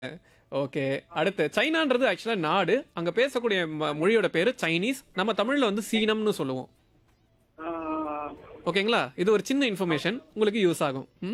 Okay அடுத்து சைனான்றது ஆக்சுவலா நாடு அங்க பேசக்கூடிய ம- மொழியோட பேரு சைனீஸ் நம்ம தமிழ்ல வந்து சீனம்னு சொல்லுவோம் ஓகேங்களா இது ஒரு சின்ன இன்ஃபர்மேஷன் உங்களுக்கு யூஸ் ஆகும் ம்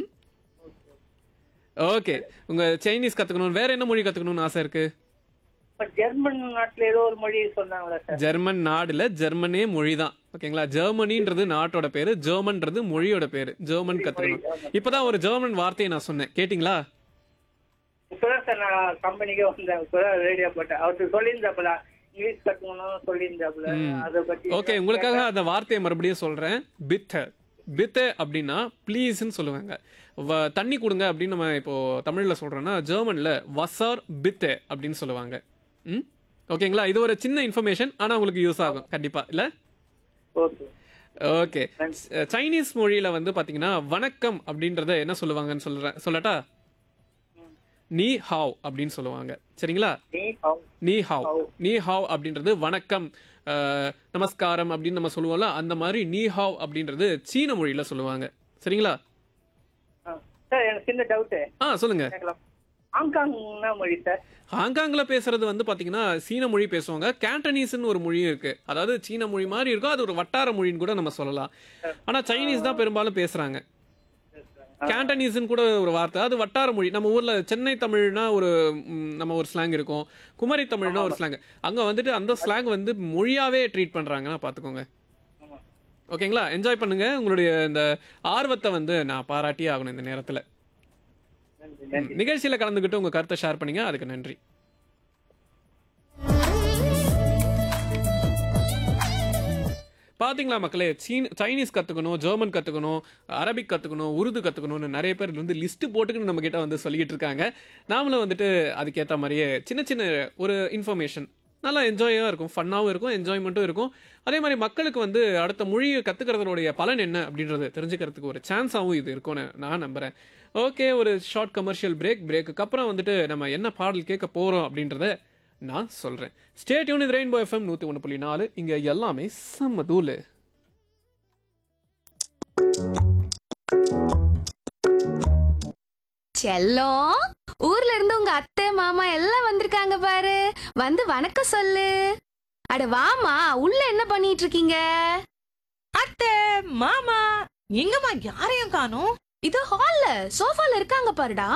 ஓகே உங்க சைனீஸ் கத்துக்கணும் வேற என்ன மொழி கத்துக்கணும்னு ஆசை இருக்கு இப்ப ஜெர்மன் நாட்டுல ஏதோ ஒரு மொழி சொன்னாங்களா சார் ஜெர்மன் நாடுல ஜெர்மனே மொழி தான் ஓகேங்களா ஜெர்மனின்றது நாட்டோட பேரு ஜெர்மன்றது மொழியோட பேரு ஜெர்மன் கத்துக்கணும் இப்பதான் ஒரு ஜெர்மன் வார்த்தையை நான் சொன்னேன் கேட்டிங்களா இப்பதான் சார் நான் கம்பெனிக்கே வந்தேன் இப்பதான் ரேடியோ போட்டேன் அவருக்கு சொல்லியிருந்தாப்புல இங்கிலீஷ் கத்துக்கணும்னு சொல்லியிருந்தாப்புல அதை பத்தி ஓகே உங்களுக்காக அந்த வார்த்தையை மறுபடியும் சொல்றேன் பித்த பித்த அப்படின்னா ப்ளீஸ்ன்னு சொல்லுவாங்க வ- தண்ணி கொடுங்க அப்படின்னு நம்ம இப்போ தமிழ்ல சொல்றோம்னா ஜெர்மன்ல வசார் பித்த அப்படின்னு சொல்லுவாங்க ம் ஓகேங்களா இது ஒரு சின்ன இன்ஃபர்மேஷன் ஆனா உங்களுக்கு யூஸ் ஆகும் கண்டிப்பா இல்ல ஓகே ஓகே சைனீஸ் மொழியில வந்து பாத்தீங்கன்னா வணக்கம் அப்படின்றத என்ன சொல்லுவாங்கன்னு சொல்றேன் சொல்லட்டா நீ ஹாவ் அப்படின்னு சொல்லுவாங்க சரிங்களா நீ ஹவ் நீ ஹாவ் நீ ஹாவ் அப்படின்றது வணக்கம் அஹ், நமஸ்காரம் அப்படின்னு நம்ம சொல்லுவோம்ல அந்த மாதிரி நீ ஹாவ் அப்படின்றது சீன மொழியில சொல்லுவாங்க சரிங்களா சார் எனக்கு சின்ன டவுட்டு ஆ சொல்லுங்க கேட்கலாம் ஹாங்காங்னா மொழி சார் ஹாங்காங்ல பேசுறது வந்து பாத்தீங்கன்னா சீன மொழி பேசுவாங்க கேண்டனீஸ்னு ஒரு மொழியும் இருக்கு அதாவது சீன மொழி மாதிரி இருக்கும் அது ஒரு வட்டார மொழின்னு கூட நம்ம சொல்லலாம் ஆனா சைனீஸ் தான் பெரும்பாலும் பேசுறாங்க கேண்டனீஸ்னு கூட ஒரு வார்த்தை அது வட்டார மொழி நம்ம ஊர்ல சென்னை தமிழ்னா ஒரு ம், நம்ம ஒரு ஸ்லாங் இருக்கும் குமரி தமிழ்னா ஒரு ஸ்லாங் அங்க வந்துட்டு அந்த ஸ்லாங் வந்து மொழியாவே ட்ரீட் பண்றாங்கன்னா பாத்துக்கோங்க ஆமா. ஓகேங்களா என்ஜாய் பண்ணுங்க உங்களுடைய இந்த ஆர்வத்தை வந்து நான் பாராட்டியே ஆகணும் இந்த நேரத்துல நன்றி நன்றி ம், நிகழ்ச்சியில கலந்துக்கிட்டு உங்க கருத்தை ஷேர் பண்ணீங்க அதுக்கு நன்றி பாத்தீங்களா மக்களே சீன சைனீஸ் கத்துக்கணும் ஜெர்மன் கத்துக்கணும் அரபிக் கத்துக்கணும் உருது கத்துக்கணும்னு நிறைய பேர் வந்து லிஸ்ட் போட்டுக்கின்னு நம்ம கிட்ட வந்து சொல்லிக்கிட்டு இருக்காங்க நாமளும் வந்துட்டு அதுக்கேற்ற மாதிரியே சின்ன சின்ன ஒரு இன்ஃபர்மேஷன் நல்லா என்ஜாயாக இருக்கும் ஃபன்னாகவும் இருக்கும் என்ஜாய்மெண்ட்டும் இருக்கும் அதே மாதிரி மக்களுக்கு வந்து அடுத்த மொழியை கத்துக்கிறதுனுடைய பலன் என்ன அப்படின்றது தெரிஞ்சுக்கிறதுக்கு ஒரு சான்ஸாகவும் இது இருக்கும்னு நான் நம்புறேன் ஓகே ஒரு ஷார்ட் கமர்ஷியல் பிரேக் பிரேக்குக்கு அப்புறம் வந்துட்டு நம்ம என்ன பாடல் கேட்க போறோம் அப்படின்றத நான் சொல்றேன் ஸ்டேட் யூனிட் ரெயின்போ எஃப்எம் நூத்தி ஒன்று புள்ளி நாலு இங்க எல்லாமே செம்ம தூளு செல்லம் ஊர்ல இருந்து உங்க அத்தை மாமா எல்லாம் வந்திருக்காங்க பாரு வந்து வணக்கம் சொல்லு அட வாமா உள்ள என்ன பண்ணிட்டு இருக்கீங்க அத்தை மாமா எங்கம்மா யாரையும் காணோம் இது ஹால்ல சோஃபால இருக்காங்க பாருடா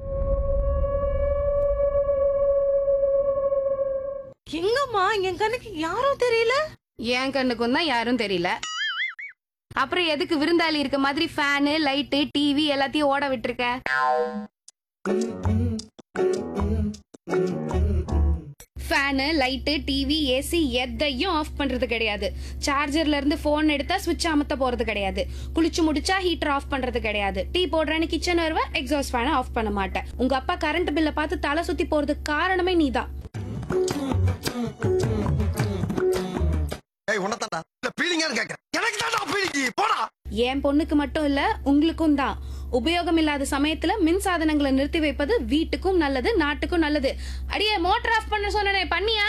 எங்கம்மா என் கண்ணுக்கு யாரும் தெரியல என் கண்ணுக்கும் தான் யாரும் தெரியல அப்புறம் எதுக்கு விருந்தாளி இருக்க மாதிரி ஃபேனு லைட்டு டிவி எல்லாத்தையும் ஓட விட்டுருக்க ஃபேனு லைட்டு டிவி ஏசி எதையும் ஆஃப் பண்றது கிடையாது சார்ஜர்ல இருந்து ஃபோன் எடுத்தா சுவிட்ச் அமுத்த போறது கிடையாது குளிச்சு முடிச்சா ஹீட்டர் ஆஃப் பண்றது கிடையாது டீ போடுறேன்னு கிச்சன் வருவேன் எக்ஸாஸ்ட் ஃபேனை ஆஃப் பண்ண மாட்டேன் உங்க அப்பா கரண்ட் பில்லை பார்த்து தலை சுத்தி போறதுக்கு காரணமே நீதான் ஏய் உன்னதாடா இல்ல பீலிங்கான்னு கேக்குறேன் எனக்கு தான்டா பீலிங்கி போடா என் பொண்ணுக்கு மட்டும் இல்ல உங்களுக்கும் தான் உபயோகம் இல்லாத சமயத்துல மின் சாதனங்களை நிறுத்தி வைப்பது வீட்டுக்கும் நல்லது நாட்டுக்கும் நல்லது அடியே மோட்டர் ஆஃப் பண்ண சொன்னனே பண்ணியா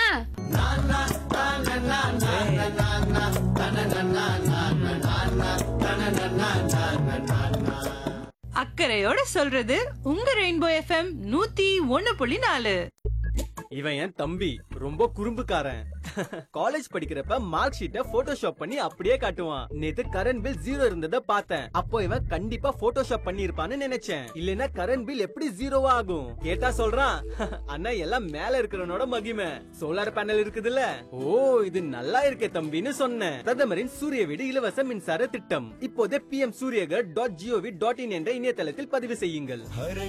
அக்கறையோட சொல்றது உங்க ரெயின்போ எஃப்எம் நூத்தி ஒண்ணு புள்ளி நாலு இவன் என் தம்பி ரொம்ப குறும்புக்காரன் காலேஜ் படிக்கிறப்ப மார்க் ஷீட்டை போட்டோஷாப் பண்ணி அப்படியே காட்டுவான் நேத்து கரண்ட் பில் ஜீரோ இருந்தத பார்த்தேன் அப்போ இவன் கண்டிப்பா போட்டோஷாப் பண்ணி இருப்பான்னு நினைச்சேன் இல்லனா கரண்ட் பில் எப்படி ஜீரோவா ஆகும் கேட்டா சொல்றான் அண்ணா எல்லாம் மேல இருக்கிறவனோட மகிமை சோலார் பேனல் இருக்குதுல்ல ஓ இது நல்லா இருக்கே தம்பின்னு சொன்னேன் பிரதமரின் சூரிய வீடு இலவச மின்சார திட்டம் இப்போதே PM Suryaghar dot gov dot in என்ற இணையதளத்தில் பதிவு செய்யுங்கள்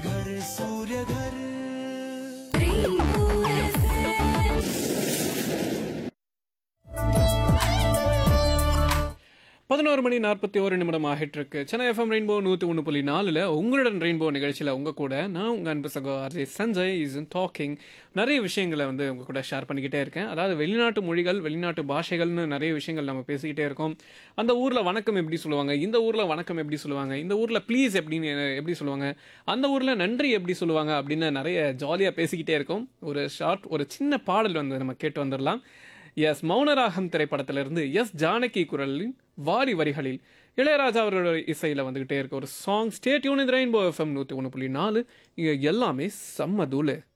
பதினோரு மணி நாற்பத்தி ஒரு நிமிடம் ஆகிட்டு இருக்கு சென்னை எஃப்எம் ரெயின்போ நூற்றி ஒன்று புள்ளி நாலில் உங்களுடன் ரெயின்போ நிகழ்ச்சியில் உங்கள் கூட நான் உங்கள் அன்பு சகோ Ajay Sanjay is in talking நிறைய விஷயங்களை வந்து உங்கள் கூட ஷேர் பண்ணிக்கிட்டே இருக்கேன் அதாவது வெளிநாட்டு மொழிகள் வெளிநாட்டு பாஷைகள்னு நிறைய விஷயங்கள் நம்ம பேசிக்கிட்டே இருக்கோம் அந்த ஊரில் வணக்கம் எப்படி சொல்லுவாங்க இந்த ஊரில் வணக்கம் எப்படி சொல்லுவாங்க இந்த ஊரில் ப்ளீஸ் எப்படின்னு எப்படி சொல்லுவாங்க அந்த ஊரில் நன்றி எப்படி சொல்லுவாங்க அப்படின்னு நிறைய ஜாலியாக பேசிக்கிட்டே இருக்கோம் ஒரு ஷார்ட் ஒரு சின்ன பாடல் வந்து நம்ம கேட்டு வந்துடலாம் எஸ் மௌனராகம் திரைப்படத்திலிருந்து எஸ் ஜானகி குரலின் வாரி வரிகளில் இளையராஜா அவரோட இசையில் வந்துகிட்டே இருக்க ஒரு song state unit rainbow FM நூற்றி ஒன்று புள்ளி நாலு இங்கே எல்லாமே செம்ம தூளு